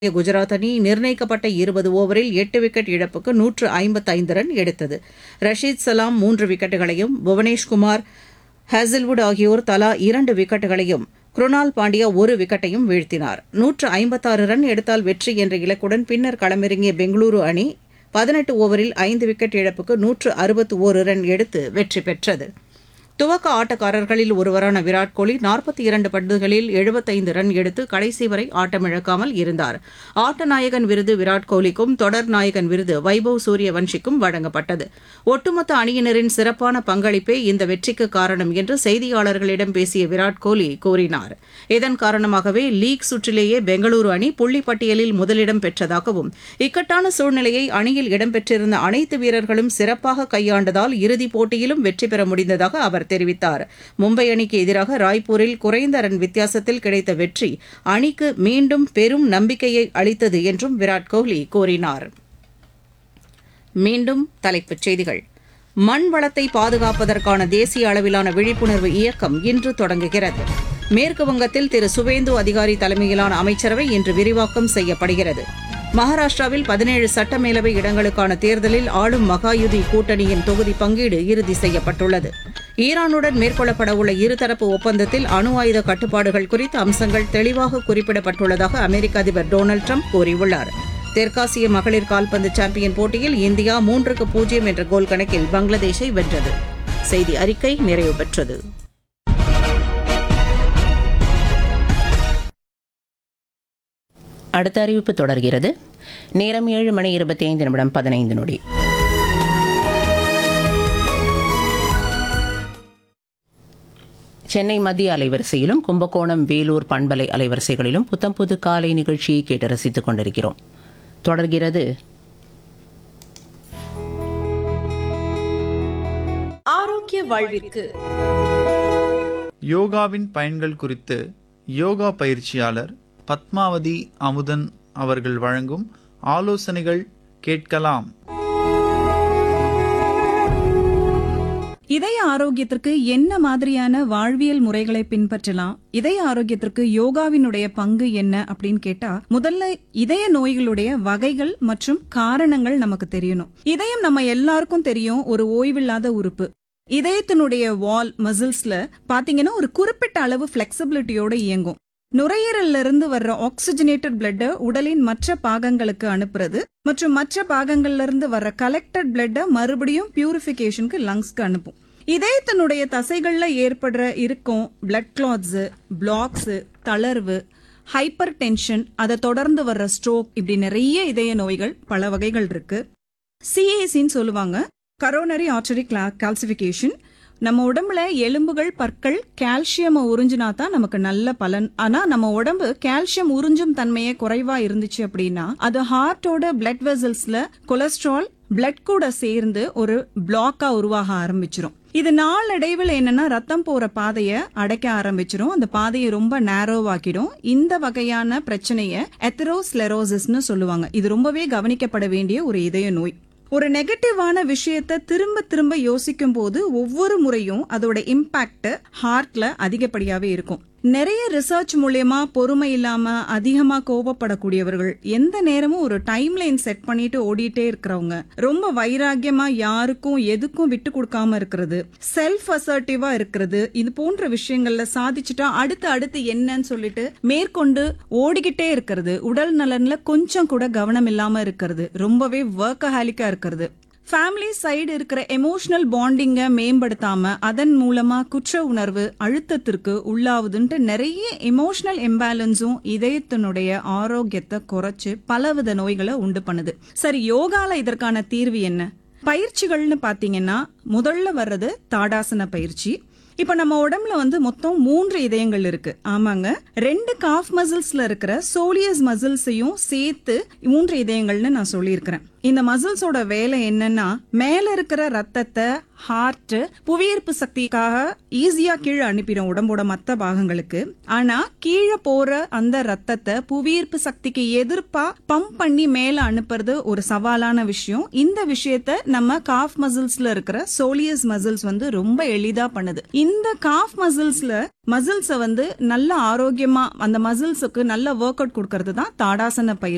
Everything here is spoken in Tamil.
குஜராத் அணி நிர்ணயிக்கப்பட்ட இருபது ஓவரில் எட்டு விக்கெட் இழப்புக்கு நூற்று ஐம்பத்தைந்து ரன் எடுத்தது ரஷீத் சலாம் மூன்று விக்கெட்டுகளையும் புவனேஷ்குமார் ஹேசில்வுட் ஆகியோர் தலா இரண்டு விக்கெட்டுகளையும் குருணால் பாண்டியா ஒரு விக்கெட்டையும் வீழ்த்தினார் நூற்று ஐம்பத்தாறு ரன் எடுத்தால் வெற்றி என்ற இலக்குடன் பின்னர் களமிறங்கிய பெங்களூரு அணி பதினெட்டு ஓவரில் ஐந்து விக்கெட் இழப்புக்கு நூற்று அறுபத்து ஒரு ரன் எடுத்து வெற்றி பெற்றது துவக்க ஆட்டக்காரர்களில் ஒருவரான விராட் கோலி நாற்பத்தி இரண்டு பந்துகளில் எழுபத்தைந்து ரன் எடுத்து கடைசி வரை ஆட்டமிழக்காமல் இருந்தார் ஆட்ட நாயகன் விருது விராட் கோலிக்கும் தொடர் நாயகன் விருது வைபவ் சூரியவன்ஷிக்கும் வழங்கப்பட்டது ஒட்டுமொத்த அணியினரின் சிறப்பான பங்களிப்பே இந்த வெற்றிக்கு காரணம் என்று செய்தியாளர்களிடம் பேசிய விராட் கோலி கூறினார் இதன் காரணமாகவே லீக் சுற்றிலேயே பெங்களூரு அணி புள்ளி பட்டியலில் முதலிடம் பெற்றதாகவும் இக்கட்டான சூழ்நிலையை அணியில் இடம்பெற்றிருந்த அனைத்து வீரர்களும் சிறப்பாக கையாண்டதால் இறுதிப் போட்டியிலும் வெற்றி பெற முடிந்ததாக அவர் தெரிவித்தார் மும்பை அணிக்கு எதிராக ராய்ப்பூரில் குறைந்த ரன் வித்தியாசத்தில் கிடைத்த வெற்றி அணிக்கு மீண்டும் பெரும் நம்பிக்கையை அளித்தது என்றும் விராட் கோலி கூறினார் மீண்டும் தலைப்புச் செய்திகள் மண் வளத்தை பாதுகாப்பதற்கான தேசிய அளவிலான விழிப்புணர்வு இயக்கம் இன்று தொடங்குகிறது மேற்கு வங்கத்தில் திரு சுவேந்து அதிகாரி தலைமையிலான அமைச்சரவை இன்று விரிவாக்கம் செய்யப்படுகிறது மகாராஷ்டிராவில் பதினேழு சட்டமேலவை இடங்களுக்கான தேர்தலில் ஆளும் மகாயுதி கூட்டணியின் தொகுதி பங்கீடு இறுதி செய்யப்பட்டுள்ளது ஈரானுடன் மேற்கொள்ளப்படவுள்ள இருதரப்பு ஒப்பந்தத்தில் அணு ஆயுத கட்டுப்பாடுகள் குறித்த அம்சங்கள் தெளிவாக குறிப்பிடப்பட்டுள்ளதாக அமெரிக்க அதிபர் டொனால்டு ட்ரம்ப் கூறியுள்ளார் தெற்காசிய மகளிர் கால்பந்து சாம்பியன் போட்டியில் இந்தியா மூன்றுக்கு பூஜ்ஜியம் என்ற கோல் கணக்கில் பங்களாதேஷை வென்றது செய்தி அறிக்கை நிறைவு பெற்றது அடுத்த அறிவிப்பு தொடர்கிறது நேரம் ஏழு மணி இருபத்தி ஐந்து நிமிடம் பதினைந்து நொடி சென்னை மத்திய அலைவரிசையிலும் கும்பகோணம் வேலூர் பண்பலை அலைவரிசைகளிலும் புத்தம் புது காலை நிகழ்ச்சியை கேட்டு ரசித்துக் கொண்டிருக்கிறோம் தொடர்கிறது ஆரோக்கிய வாழ்விற்கு யோகாவின் பயன்கள் குறித்து யோகா பயிற்சியாளர் பத்மாவதி அமுதன் அவர்கள் வழங்கும் ஆலோசனைகள் கேட்கலாம் இதய ஆரோக்கியத்திற்கு என்ன மாதிரியான வாழ்வியல் முறைகளை பின்பற்றலாம் இதய ஆரோக்கியத்திற்கு யோகாவினுடைய பங்கு என்ன அப்படின்னு கேட்டா முதல்ல இதய நோய்களுடைய வகைகள் மற்றும் காரணங்கள் நமக்கு தெரியணும் இதயம் நம்ம எல்லாருக்கும் தெரியும் ஒரு ஓய்வில்லாத உறுப்பு இதயத்தினுடைய வால் மசில்ஸ்ல பாத்தீங்கன்னா ஒரு குறிப்பிட்ட அளவு பிளெக்சிபிலிட்டியோட இயங்கும் நுரையீரல்ல இருந்து வர்ற ஆக்சிஜனேட்டட் பிளட்டை உடலின் மற்ற பாகங்களுக்கு அனுப்புறது மற்றும் மற்ற பாகங்கள்ல இருந்து வர்ற கலெக்டட் பிளட்டை மறுபடியும் பியூரிஃபிகேஷனுக்கு லங்ஸ்க்கு அனுப்பும் இதயத்தினுடைய தசைகள்ல ஏற்படுற இருக்கும் பிளட் கிளாட்ஸ் பிளாக்ஸ் தளர்வு ஹைப்பர் டென்ஷன் அதை தொடர்ந்து வர்ற ஸ்ட்ரோக் இப்படி நிறைய இதய நோய்கள் பல வகைகள் இருக்கு சிஏசின்னு சொல்லுவாங்க கரோனரி ஆர்டரி கால்சிஃபிகேஷன் நம்ம உடம்புல எலும்புகள் பற்கள் கால்சியம் உறிஞ்சினா தான் நமக்கு நல்ல பலன் ஆனா நம்ம உடம்பு கால்சியம் உறிஞ்சும் தன்மையே குறைவா இருந்துச்சு அப்படின்னா அது ஹார்ட்டோட பிளட் வெசல்ஸ்ல கொலஸ்ட்ரால் பிளட் கூட சேர்ந்து ஒரு பிளாக்கா உருவாக ஆரம்பிச்சிரும் இது நாளடைவில் என்னன்னா ரத்தம் போற பாதைய அடைக்க ஆரம்பிச்சிரும் அந்த பாதையை ரொம்ப நேரோவாக்கிடும் இந்த வகையான பிரச்சனைய எத்தரோஸ்லெரோசிஸ்னு சொல்லுவாங்க இது ரொம்பவே கவனிக்கப்பட வேண்டிய ஒரு இதய நோய் ஒரு நெகட்டிவான விஷயத்த திரும்ப திரும்ப யோசிக்கும் போது ஒவ்வொரு முறையும் அதோட இம்பாக்ட் ஹார்ட்ல அதிகப்படியாவே இருக்கும் நிறைய ரிசர்ச் மூலியமா பொறுமை இல்லாம அதிகமா கோபப்படக்கூடியவர்கள் எந்த நேரமும் ஒரு டைம் லைன் செட் பண்ணிட்டு ஓடிட்டே இருக்கிறவங்க ரொம்ப வைராக்கியமா யாருக்கும் எதுக்கும் விட்டு கொடுக்காம இருக்கிறது செல்ஃப் அசர்ட்டிவா இருக்கிறது இது போன்ற விஷயங்கள்ல சாதிச்சுட்டா அடுத்து அடுத்து என்னன்னு சொல்லிட்டு மேற்கொண்டு ஓடிக்கிட்டே இருக்கிறது உடல் நலன்ல கொஞ்சம் கூட கவனம் இல்லாம இருக்கிறது ரொம்பவே ஒர்க்கஹாலிக்கா இருக்கிறது ஃபேமிலி சைடு இருக்கிற எமோஷனல் பாண்டிங்கை மேம்படுத்தாம அதன் மூலமா குற்ற உணர்வு அழுத்தத்திற்கு உள்ளாவுதுன்ட்டு நிறைய எமோஷனல் இம்பேலன்ஸும் இதயத்தினுடைய ஆரோக்கியத்தை குறைச்சு பலவித நோய்களை உண்டு பண்ணுது சரி யோகால இதற்கான தீர்வு என்ன பயிற்சிகள்னு பாத்தீங்கன்னா முதல்ல வர்றது தாடாசன பயிற்சி இப்ப நம்ம உடம்புல வந்து மொத்தம் மூன்று இதயங்கள் இருக்கு ஆமாங்க ரெண்டு காஃப் மசில்ஸ்ல இருக்கிற சோலியஸ் மசில்ஸையும் சேர்த்து மூன்று இதயங்கள்னு நான் சொல்லியிருக்கிறேன் இந்த மசில்ஸோட வேலை என்னன்னா மேல இருக்கிற ரத்தத்தை ஹார்ட் புவியீர்ப்பு சக்திக்காக ஈஸியா கீழே அனுப்பிடும் உடம்போட மத்த பாகங்களுக்கு ஆனா கீழே போற அந்த ரத்தத்தை புவியீர்ப்பு சக்திக்கு எதிர்ப்பா பம்ப் பண்ணி மேல அனுப்புறது ஒரு சவாலான விஷயம் இந்த விஷயத்த நம்ம காஃப் மசில்ஸ்ல இருக்கிற சோலியஸ் மசில்ஸ் வந்து ரொம்ப எளிதா பண்ணுது இந்த காஃப் மசில்ஸ்ல மசில்ஸை வந்து நல்ல ஆரோக்கியமா அந்த மசில்ஸுக்கு நல்ல ஒர்க் அவுட் கொடுக்கறது தான் தாடாசன பயிற்சி